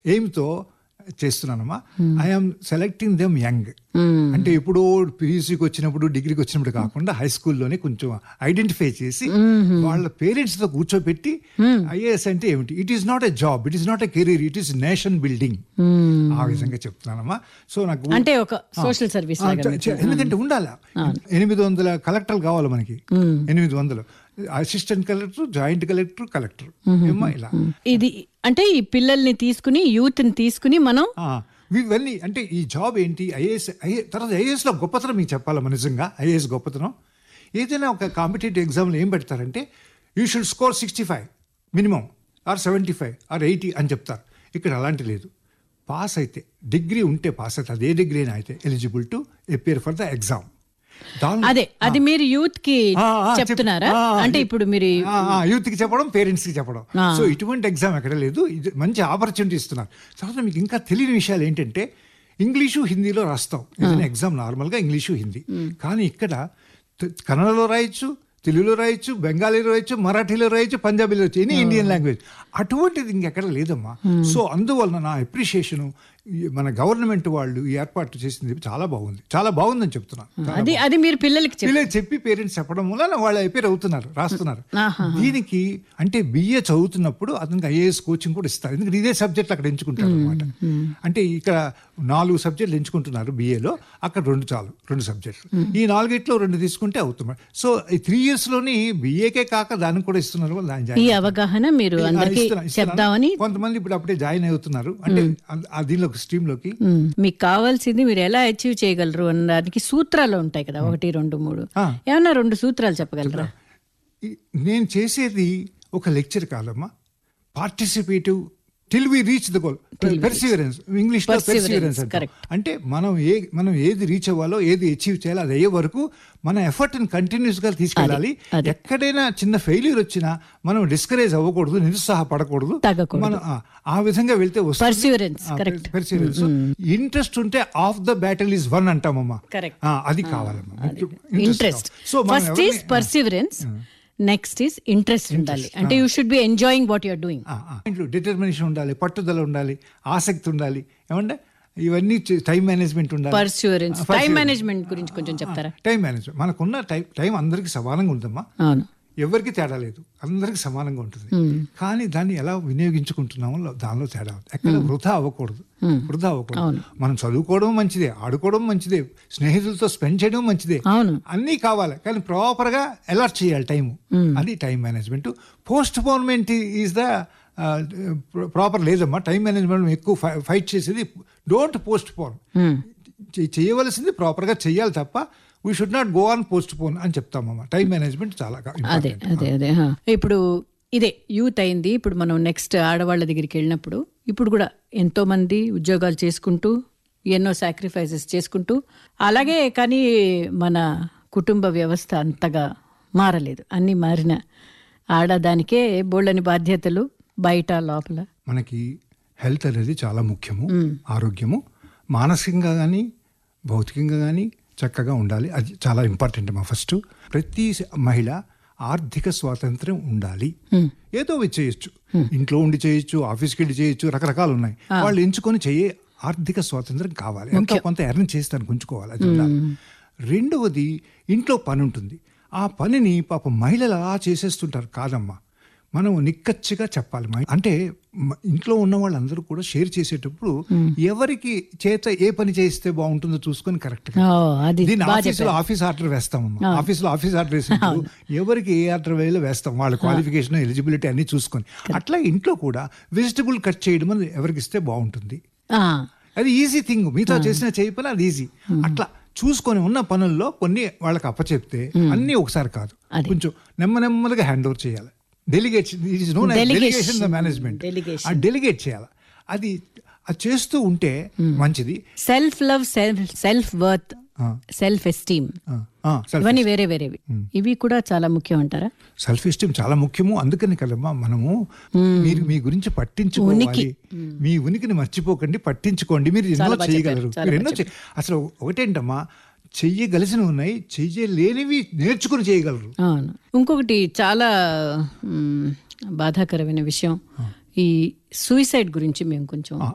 ఎయిమ్తో చేస్తున్నానమ్మా I'm selecting them young అంటే ఇప్పుడు పీయూసీకి వచ్చినప్పుడు డిగ్రీకి వచ్చినప్పుడు కాకుండా హై స్కూల్లోనే కొంచెం ఐడెంటిఫై చేసి వాళ్ళ పేరెంట్స్ తో కూర్చోబెట్టి ఐఏఎస్ అంటే ఏమిటి it is not a job it is not a career it is nation building ఆ విధంగా చెప్తున్నానమ్మా సో నాకు అంటే ఒక సోషల్ సర్వీస్ ఆ, లాగా చ- చ- ఎందుకంటే ఉండాలి ఎనిమిది వందల కలెక్టర్లు కావాలి మనకి ఎనిమిది వందలు assistant collector joint collector collector ఏమ్మా ఇలా ఇది అంటే ఈ పిల్లల్ని తీసుకుని యూత్ ని తీసుకుని మనం ఆ, ఇవన్నీ అంటే ఈ జాబ్ ఏంటి ఐఏఎస్ ఐఏ తర్వాత ఐఏఎస్ లో గొప్పతనం మీకు చెప్పాలమ్మా నిజంగా ఐఏఎస్ గొప్పతనం ఏదైనా ఒక కాంపిటేటివ్ ఎగ్జామ్లో ఏం పెడతారంటే you should score sixty five minimum or seventy five or eighty అని చెప్తారు ఇక్కడ అలాంటి లేదు పాస్ అయితే డిగ్రీ ఉంటే పాస్ అయితే అదే డిగ్రీ అయినా అయితే eligible to appear for the exam అదే అది మీరు యూత్ కి ఆ, ఆ, చెప్- చెప్తున్నారా ఆ, ఆ, అంటే ఇప్పుడు మీరు యూత్ కి చెప్పడం పేరెంట్స్ కి చెప్పడం సో ఇటువంటి ఎగ్జామ్ ఎక్కడ లేదు ఇది మంచి ఆపర్చునిటీ ఇస్తున్నారు తర్వాత మీకు ఇంకా తెలియని విషయాలు ఏంటంటే ఇంగ్లీషు హిందీలో రాస్తాం ఏదైనా ఎగ్జామ్ నార్మల్గా ఇంగ్లీషు హిందీ కానీ ఇక్కడ తె- కన్నడలో రాయొచ్చు తెలుగులో రాయొచ్చు బెంగాలీలో రాయొచ్చు మరాఠీలో రాయొచ్చు పంజాబీలో రాయొచ్చు ఎనీ ఇండియన్ లాంగ్వేజ్ అటువంటిది ఇంకెక్కడ లేదమ్మా సో అందువలన నా అప్రిషియేషను మన గవర్నమెంట్ వాళ్ళు ఈ ఏర్పాటు చేసింది చాలా బాగుంది చాలా బాగుందని చెప్తున్నాను చాలా అది అది మీరు పిల్లలకి చెప్ప పిల్లలు చెప్పి పేరెంట్స్ చెప్పడం వల్ల వాళ్ళు అయిపోయి అవుతున్నారు రాస్తున్నారు దీనికి అంటే బిఏ చదువుతున్నప్పుడు అతనికి ఐఏఎస్ కోచింగ్ కూడా ఇస్తారు ఎందుకంటే ఇదే సబ్జెక్ట్ అక్కడ ఎంచుకుంటారు అనమాట అంటే ఇక్కడ నాలుగు సబ్జెక్టులు ఎంచుకుంటున్నారు బిఏలో అక్కడ రెండు చాలు రెండు సబ్జెక్టులు ఈ నాలుగిట్లో రెండు తీసుకుంటే అవుతున్నారు సో ఈ త్రీ ఇయర్స్ లోని బిఏకే కాక దానికి కూడా ఇస్తున్నారు వాళ్ళు దాన్ని ఈ జాయిన్ అవగాహన మీరు ఆ, అందరికి ఇస్తున్నా- ఇస్తున్నాను. చెప్దామని కొంతమంది ఇప్పుడు అప్పుడే జాయిన్ అవుతున్నారు అంటే ఆ- ఆ దీనిలో స్ట్రీమ్ లోకి మ్మ్. మీకు కావాల్సింది మీరు ఎలా అచీవ్ చేయగలరు అన్నదానికి సూత్రాలు ఉంటాయి కదా ఒకటి రెండు మూడు ఆ. ఏమన్నా రెండు సూత్రాలు చెప్పగలరా ఈ- నేను చేసేది ఒక లెక్చర్ కాదమ్మా participative till we reach the goal perseverance English లో Perseverance, పెర్సివరెన్స్ correct. అంటే మనం ఏ మనం ఏది రీచ్ అవ్వాలో ఏది అచీవ్ చేయాలో అది అయ్యే వరకు మన ఎఫర్ట్ కంటిన్యూస్ గా తీసుకెళ్ళాలి అది. ఎక్కడైనా చిన్న ఫెయిల్యూర్ వచ్చినా మనం డిస్కరేజ్ అవ్వకూడదు నిరుత్సాహపడకూడదు తగ్గకూడదు. మనం ఆ- ఆ విధంగా వెళ్తే Perseverance, correct. పెర్సివరెన్స్ ఇంట్రెస్ట్ ఉంటే half the battle is won అంటామమ్మా Correct. ఆ, అది కావాలమ్మా ఇంట్రెస్ట్ సో మనం ఫస్ట్ ఈస్ ఎవరిని- పర్సివరెన్స్ నెక్స్ట్ ఈస్ ఇంట్రెస్ట్ ఉండాలి అంటే you should be enjoying what you're doing ఇంట్లో డిటర్మినేషన్ ఉండాలి పట్టుదల ఉండాలి ఆసక్తి ఉండాలి ఏమంటే ఇవన్నీ టైం మేనేజ్మెంట్ ఉండాలి పర్సివరెన్స్ టైం మేనేజ్మెంట్ గురించి కొంచెం చెప్తారా టైం మేనేజ్మెంట్ మనకున్న టైం టైం అందరికీ సమానంగా ఉందమ్మా అవును ఎవరికి తేడా లేదు అందరికి సమానంగా ఉంటుంది కానీ దాన్ని ఎలా వినియోగించుకుంటున్నామో లో- దానిలో తేడా ఉంది ఎక్కడ వృధా అవ్వకూడదు వృధా అవ్వకూడదు మనం చదువుకోవడం మంచిదే ఆడుకోవడం మంచిదే స్నేహితులతో స్పెండ్ చేయడం మంచిదే అవును అన్నీ కావాలి కానీ ప్రాపర్ గా అలాట్ చేయాలి టైం అది time management postponement is the proper లేదమ్మా టైం మేనేజ్మెంట్ ఎక్కువ ఫైట్ చేసేది డోంట్ పోస్ట్ పోన్ చేయవలసింది ప్రాపర్ గా చేయాలి తప్ప we should not go on postpone అని చెప్తామమ్మా టైం మేనేజ్మెంట్ చాలా అదే important. అదే అదే హా. ఇప్పుడు ఇదే యూత్ అయింది ఇప్పుడు మనం నెక్స్ట్ ఆడవాళ్ళ దగ్గరికి వెళ్ళినప్పుడు ఇప్పుడు కూడా ఎంతో మంది ఉద్యోగాలు చేసుకుంటూ ఎన్నో సాక్రిఫైసెస్ చేసుకుంటూ అలాగే కానీ మన కుటుంబ వ్యవస్థ అంతగా మారలేదు అన్నీ మారిన ఆడదానికే బోళ్ళని బాధ్యతలు బయట లోపల మనకి హెల్త్ అనేది చాలా ముఖ్యము ఆరోగ్యము మానసికంగా కానీ భౌతికంగా కానీ చక్కగా ఉండాలి అది చాలా ఇంపార్టెంట్ మా ఫస్ట్ ప్రతి మహిళ ఆర్థిక స్వాతంత్రం ఉండాలి ఏదో ఒకటి చేయొచ్చు ఇంట్లో ఉండి చేయొచ్చు ఆఫీస్కి వెళ్ళి చేయొచ్చు రకరకాలు ఉన్నాయి వాళ్ళు ఎంచుకొని చేయే ఆర్థిక స్వాతంత్రం కావాలి ఎంతో కొంత ఎర్న్ చేసి దానికి ఉంచుకోవాలి అది ఉండాలి రెండవది ఇంట్లో పని ఉంటుంది ఆ పనిని పాప మహిళలు అలా చేసేస్తుంటారు కాదమ్మా మనం నిక్కచ్చిగా చెప్పాలి మ- అంటే మ- ఇంట్లో ఉన్న వాళ్ళందరూ కూడా షేర్ చేసేటప్పుడు ఎవరికి చేత ఏ పని చేస్తే బాగుంటుందో చూసుకొని కరెక్ట్ ఓ, అది దీన్ని బాగా ఆఫీసులో ఆఫీస్ ఆర్డర్ వేస్తామమ్మా ఆఫీసులో ఆఫీస్ ఆర్డర్ వేసినప్పుడు ఎవరికి ఏ ఆర్డర్ వేయాలో వేస్తాం వాళ్ళ క్వాలిఫికేషన్ ఎలిజిబిలిటీ అన్ని చూసుకొని అట్లా ఇంట్లో కూడా వెజిటబుల్ కట్ చేయడం అని ఎవరికి ఇస్తే బాగుంటుంది ఆ, అది ఈజీ థింగ్ మీతో చేసిన చేయి పని అది ఈజీ అట్లా చూసుకొని ఉన్న పనుల్లో కొన్ని వాళ్ళకి అప్పచెప్తే అన్ని ఒకసారి కాదు కొంచెం నెమ్మ నెమ్మదిగా హ్యాండ్ ఓవర్ చేయాలి డెలిగేట్ డెలిగేషన్ మేనేజ్మెంట్ Delegation. ఆ డెలిగేట్ చేయాలి అది అది చేస్తూ ఉంటే మంచిది self love self self worth ఆ. సెల్ఫ్ ఎస్టీమ్ ఆ, ఆ, self- ఇవన్నీ వేరే వేరేవి ఇవి కూడా చాలా ముఖ్యం అంటారా సెల్ఫ్ ఎస్టీమ్ చాలా ముఖ్యము అందుకని కదమ్మా మనము మీరు మీ గురించి పట్టించుకోవాలి మీ ఉనికిని మర్చిపోకండి పట్టించుకోండి మీరు ఎన్నో బాగా చేయగలరు చెప్పారు, చాలా మీరు ఎన్నో చే- అసలు ఒకటేంటమ్మా చెయ్యగలిసినవి ఉన్నాయి చెయ్యలేనివి నేర్చుకుని చేయగలరు అవును ఇంకొకటి చాలా మ్, బాధాకరమైన విషయం ఈ సూసైడ్ గురించి మేము కొంచెం